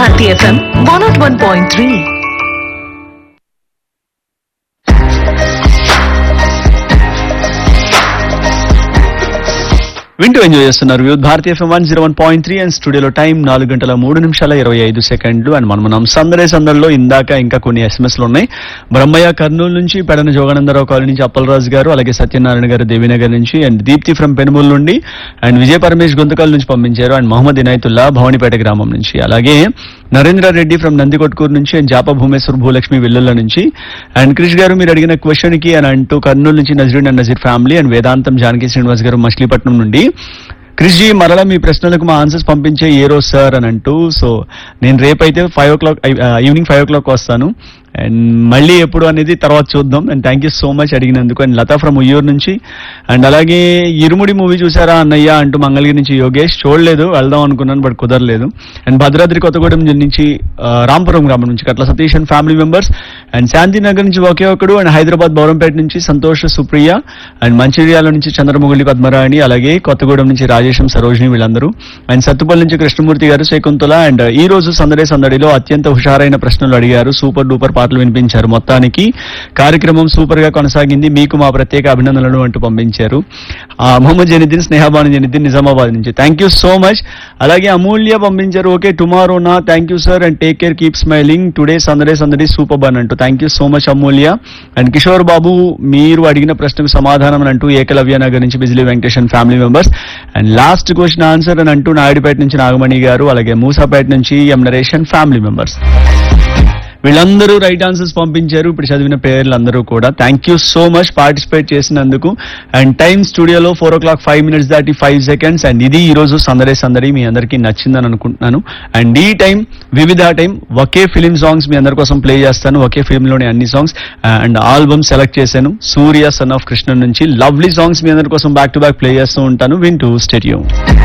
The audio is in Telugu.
Bharati FM one nought one point three వింటూ ఎంజాయ్ చేస్తున్నారు youth Bharati FM one zero one point three and స్టూడియోలో టైం నాలుగు గంటల మూడు నిమిషాల ఇరవై ఐదు సెకండ్లు అండ్ మనం మనం సందడే సందడిలో ఇందాక ఇంకా కొన్ని ఎస్ఎంఎస్ లు ఉన్నాయి బ్రహ్మయ్య కర్నూలు నుంచి పెడన జోగానందరావు కాలనీ నుంచి అప్పలరాజు గారు అలాగే సత్యనారాయణ గారు దేవినగర్ నుంచి అండ్ దీప్తి ఫ్రమ్ పెనుమూలు నుండి అండ్ విజయ పరమేష్ గొంతుకాల నుంచి పంపించారు అండ్ మొహమ్మద్ ఇనాయతుల్లా భవానీపేట గ్రామం నుంచి అలాగే నరేంద్ర రెడ్డి ఫ్రమ్ నందికొట్కూరు నుంచి అండ్ జాప భూమేశ్వర్ భూలక్ష్మి వెల్లుల్ల నుంచి అండ్ క్రిష్ గారు మీరు అడిగిన క్వశ్చన్ కి అని అంటూ కర్నూలు నుంచి Nazreen and Nazir family and Vedantam Janaki Srinivas గారు మచిలీపట్నం నుండి క్రిష్ జీ మరలా మీ ప్రశ్నలకు మా ఆన్సర్స్ పంపించే ఏ రోజు సార్ అని అంటూ సో నేను రేపైతే five o'clock evening five o'clock వస్తాను అండ్ మళ్ళీ ఎప్పుడు అనేది తర్వాత చూద్దాం and thank you so much అడిగినందుకు అండ్ లతా ఫ్రమ్ ఉయ్యూరు నుంచి అండ్ అలాగే ఇరుముడి మూవీ చూసారా అన్నయ్య అంటూ మంగళగిరి నుంచి యోగేష్ చూడలేదు వెళ్దాం అనుకున్నాను బట్ కుదరలేదు అండ్ భద్రాద్రి కొత్తగూడెం నుంచి ఆ, రాంపురం గ్రామం నుంచి Katla Satish and family members and Shantinagar నుంచి ఒకే ఒకడు అండ్ హైదరాబాద్ బౌరంపేట నుంచి సంతోష్ సుప్రియ అండ్ మంచిర్యాల నుంచి చంద్రముగిలి పద్మరాణి అలాగే కొత్తగూడెం నుంచి రాజేశం సరోజిని వీళ్ళందరూ అండ్ సత్తుపల్లి నుంచి కృష్ణమూర్తి గారు శకుంతల అండ్ ఈ రోజు సందడే సందడిలో అత్యంత హుషారైన ప్రశ్నలు అడిగారు సూపర్ డూపర్ పాటలు వినిపించారు మొత్తానికి కార్యక్రమం సూపర్ గా కొనసాగింది మీకు మా ప్రత్యేక అభినందనలు అంటూ పంపించారు ఆ, మొహమ్మద్ జనిద్దీన్ స్నేహబాను జనిద్దీన్ నిజామాబాద్ నుంచి థ్యాంక్ యూ సో మచ్ అలాగే అమూల్య పంపించారు ఓకే టుమారో నా thank you sir and take care keep smiling today సందడే సందడి సూపర్ బన్ అంటూ thank you so much Amulya and Kishore Babu మీరు అడిగిన ప్రశ్నకు సమాధానం అని అంటూ ఏకలవ్య నగర్ నుంచి బిజిలీ Venkatesan family members and last question answer అని అంటూ నాయుడుపేట నుంచి నాగమణి గారు అలాగే మూసాపేట నుంచి ఎం నరేషన్ ఫ్యామిలీ మెంబర్స్ వీళ్ళందరూ రైట్ ఆన్సర్స్ పంపించారు ఇప్పుడు చదివిన పేర్లు అందరూ కూడా thank you so much participate చేసినందుకు అండ్ టైం స్టూడియోలో four o'clock five minutes దాటి ఫైవ్ సెకండ్స్ అండ్ ఇది ఈ రోజు సందడే సందడి మీ అందరికీ నచ్చిందని అనుకుంటున్నాను అండ్ ఈ టైం వివిధ టైం ఒకే ఫిలిం సాంగ్స్ మీ అందరి కోసం ప్లే చేస్తాను ఒకే ఫిల్మ్ లోని అన్ని సాంగ్స్ అండ్ ఆల్బమ్ సెలెక్ట్ చేశాను సూర్య సన్ ఆఫ్ కృష్ణ నుంచి లవ్లీ సాంగ్స్ మీ అందరి కోసం బ్యాక్ టు బ్యాక్ ప్లే చేస్తూ ఉంటాను వింటూ స్టేడియం